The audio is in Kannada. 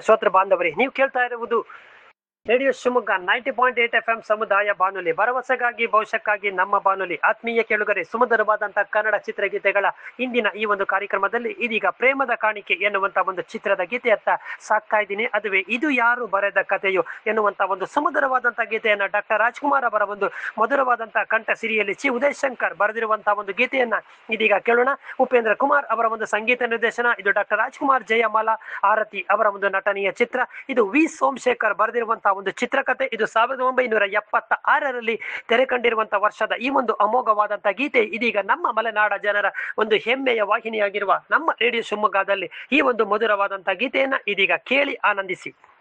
ಶ್ರೋತೃ ಬಾಂಧವರೇ ನೀವು ಕೇಳ್ತಾ ಇರುವುದು radio Shivamogga ninety point eight F M ಸಮುದಾಯ ಬಾನುಲಿ ಭರವಸೆಗಾಗಿ ಭವಿಷ್ಯಕ್ಕಾಗಿ ನಮ್ಮ ಬಾನುಲಿ ಆತ್ಮೀಯ ಕೇಳುಗರೆ ಸುಮಧುರವಾದಂತಹ ಕನ್ನಡ ಚಿತ್ರಗೀತೆಗಳ ಇಂದಿನ ಈ ಒಂದು ಕಾರ್ಯಕ್ರಮದಲ್ಲಿ ಇದೀಗ ಪ್ರೇಮದ ಕಾಣಿಕೆ ಎನ್ನುವಂತ ಒಂದು ಚಿತ್ರದ ಗೀತೆಯತ್ತ ಸಾಕ್ತಾ ಇದ್ದೀನಿ ಅದುವೇ ಇದು ಯಾರು ಬರೆದ ಕಥೆಯು ಎನ್ನುವಂತ ಒಂದು ಸುಮಧುರವಾದಂತಹ ಗೀತೆಯನ್ನ ಡಾಕ್ಟರ್ ರಾಜ್ಕುಮಾರ್ ಅವರ ಒಂದು ಮಧುರವಾದಂತಹ ಕಂಠ ಸಿರಿಯಲ್ಲಿ ಚಿ ಉದಯ್ ಶಂಕರ್ ಬರೆದಿರುವಂತಹ ಒಂದು ಗೀತೆಯನ್ನ ಇದೀಗ ಕೇಳೋಣ ಉಪೇಂದ್ರ ಕುಮಾರ್ ಅವರ ಒಂದು ಸಂಗೀತ ನಿರ್ದೇಶನ ಇದು ಡಾಕ್ಟರ್ ರಾಜ್ಕುಮಾರ್ ಜಯಮಾಲಾ ಆರತಿ ಅವರ ಒಂದು ನಟನೆಯ ಚಿತ್ರ ಇದು ವಿ ಸೋಮಶೇಖರ್ ಬರೆದಿರುವಂತಹ ಒಂದು ಚಿತ್ರಕಥೆ ಇದು ಸಾವಿರದ ಒಂಬೈನೂರ ಎಪ್ಪತ್ತ ಆರರಲ್ಲಿ ತೆರೆ ಕಂಡಿರುವಂತಹ ವರ್ಷದ ಈ ಒಂದು ಅಮೋಘವಾದಂತಹ ಗೀತೆ ಇದೀಗ ನಮ್ಮ ಮಲೆನಾಡ ಜನರ ಒಂದು ಹೆಮ್ಮೆಯ ವಾಹಿನಿಯಾಗಿರುವ ನಮ್ಮ ರೇಡಿಯೋ ಶಿವಮೊಗ್ಗದಲ್ಲಿ ಈ ಒಂದು ಮಧುರವಾದಂತಹ ಗೀತೆಯನ್ನ ಇದೀಗ ಕೇಳಿ ಆನಂದಿಸಿ